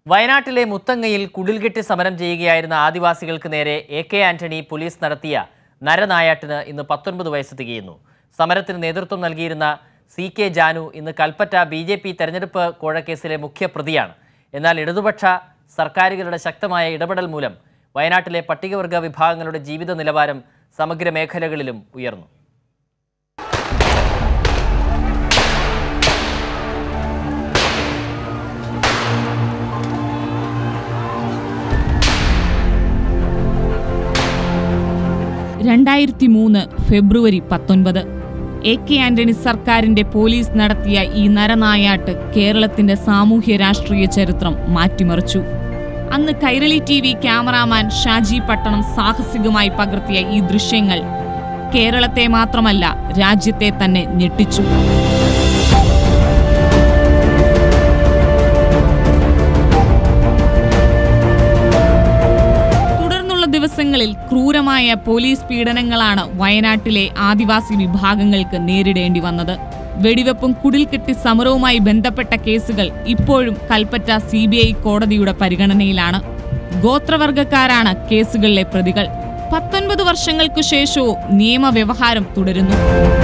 വയനാട്ടിലെ മുത്തങ്ങയിൽ കുടിൽകെട്ടി സമരം ചെയ്യുകയായിരുന്ന ആദിവാസികൾക്ക് നേരെ എ കെ ആന്റണി പോലീസ് നടത്തിയ നരനായാട്ടിന് ഇന്ന് പത്തൊൻപത് വയസ്സ് തികയുന്നു സമരത്തിന് നേതൃത്വം നൽകിയിരുന്ന സി കെ ജാനു ഇന്ന് കൽപ്പറ്റ ബി ജെ പി തെരഞ്ഞെടുപ്പ് കോഴക്കേസിലെ മുഖ്യ പ്രതിയാണ് എന്നാൽ ഇടതുപക്ഷ സർക്കാരുകളുടെ ശക്തമായ ഇടപെടൽ മൂലം വയനാട്ടിലെ പട്ടികവർഗ വിഭാഗങ്ങളുടെ ജീവിത നിലവാരം സമഗ്ര മേഖലകളിലും ഉയർന്നു രണ്ടായിരത്തി മൂന്ന് ഫെബ്രുവരി പത്തൊൻപത് എ കെ ആന്റണി സർക്കാരിന്റെ പോലീസ് നടത്തിയ ഈ നരനായാട്ട് കേരളത്തിന്റെ സാമൂഹ്യ രാഷ്ട്രീയ ചരിത്രം മാറ്റിമറിച്ചു അന്ന് Kairali T V cameraman Shaji Pattanam സാഹസികമായി പകർത്തിയ ഈ ദൃശ്യങ്ങൾ കേരളത്തെ മാത്രമല്ല രാജ്യത്തെ തന്നെ ഞെട്ടിച്ചു തുടർന്നുള്ള ദിവസങ്ങളിൽ ക്രൂരമായ പോലീസ് പീഡനങ്ങളാണ് വയനാട്ടിലെ ആദിവാസി വിഭാഗങ്ങൾക്ക് നേരിടേണ്ടി വന്നത് വെടിവെപ്പും കുടിൽകെട്ടി സമരവുമായി ബന്ധപ്പെട്ട കേസുകൾ ഇപ്പോഴും കൽപ്പറ്റ സി കോടതിയുടെ പരിഗണനയിലാണ് ഗോത്രവർഗക്കാരാണ് കേസുകളിലെ പ്രതികൾ പത്തൊൻപത് വർഷങ്ങൾക്കു ശേഷവും നിയമവ്യവഹാരം തുടരുന്നു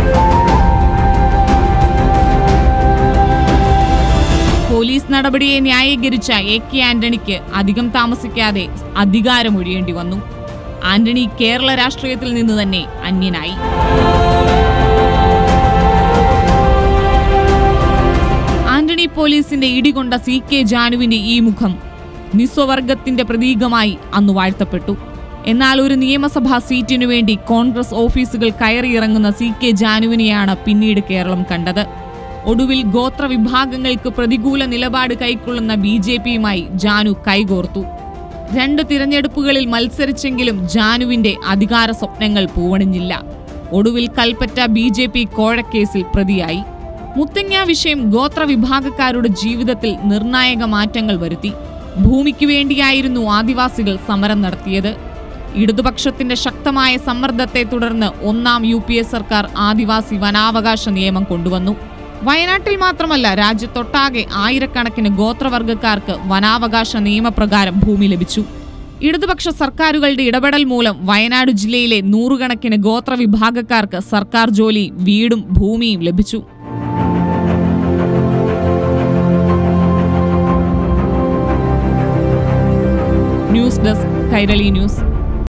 പോലീസ് നടപടിയെ ന്യായീകരിച്ച എ കെ ആന്റണിക്ക് അധികം താമസിക്കാതെ അധികാരമൊഴിയേണ്ടി വന്നു ആന്റണി കേരള രാഷ്ട്രീയത്തിൽ നിന്ന് തന്നെ അന്യനായി ആന്റണി പോലീസിന്റെ ഇടികൊണ്ട സി കെ ജാനുവിന്റെ ഈ മുഖം നിസ്വവർഗത്തിന്റെ പ്രതീകമായി അന്ന് വാഴ്ത്തപ്പെട്ടു എന്നാൽ ഒരു നിയമസഭാ സീറ്റിനു വേണ്ടി കോൺഗ്രസ് ഓഫീസുകൾ കയറിയിറങ്ങുന്ന സി കെ ജാനുവിനെയാണ് പിന്നീട് കേരളം കണ്ടത് ഒടുവിൽ ഗോത്ര വിഭാഗങ്ങൾക്ക് പ്രതികൂല നിലപാട് കൈക്കൊള്ളുന്ന ബി ജെ പിയുമായി ജാനു കൈകോർത്തു രണ്ട് തിരഞ്ഞെടുപ്പുകളിൽ മത്സരിച്ചെങ്കിലും ജാനുവിന്റെ അധികാര സ്വപ്നങ്ങൾ പൂവണിഞ്ഞില്ല ഒടുവിൽ കൽപ്പറ്റ ബി ജെ പി കോഴക്കേസിൽ പ്രതിയായി മുത്തങ്ങ വിഷയം ഗോത്ര വിഭാഗക്കാരുടെ ജീവിതത്തിൽ നിർണായക മാറ്റങ്ങൾ വരുത്തി ഭൂമിക്ക് വേണ്ടിയായിരുന്നു ആദിവാസികൾ സമരം നടത്തിയത് ഇടതുപക്ഷത്തിന്റെ ശക്തമായ സമ്മർദ്ദത്തെ തുടർന്ന് ഒന്നാം യു പി എ സർക്കാർ ആദിവാസി വനാവകാശ നിയമം കൊണ്ടുവന്നു വയനാട്ടിൽ മാത്രമല്ല രാജ്യത്തൊട്ടാകെ ആയിരക്കണക്കിന് ഗോത്രവർഗക്കാർക്ക് വനാവകാശ നിയമപ്രകാരം ഭൂമി ലഭിച്ചു ഇടതുപക്ഷ സർക്കാരുകളുടെ ഇടപെടൽ മൂലം വയനാട് ജില്ലയിലെ നൂറുകണക്കിന് ഗോത്ര വിഭാഗക്കാർക്ക് സർക്കാർ ജോലി വീടും ഭൂമിയും ലഭിച്ചു ന്യൂസ് ഡെസ്ക് കൈരളി ന്യൂസ്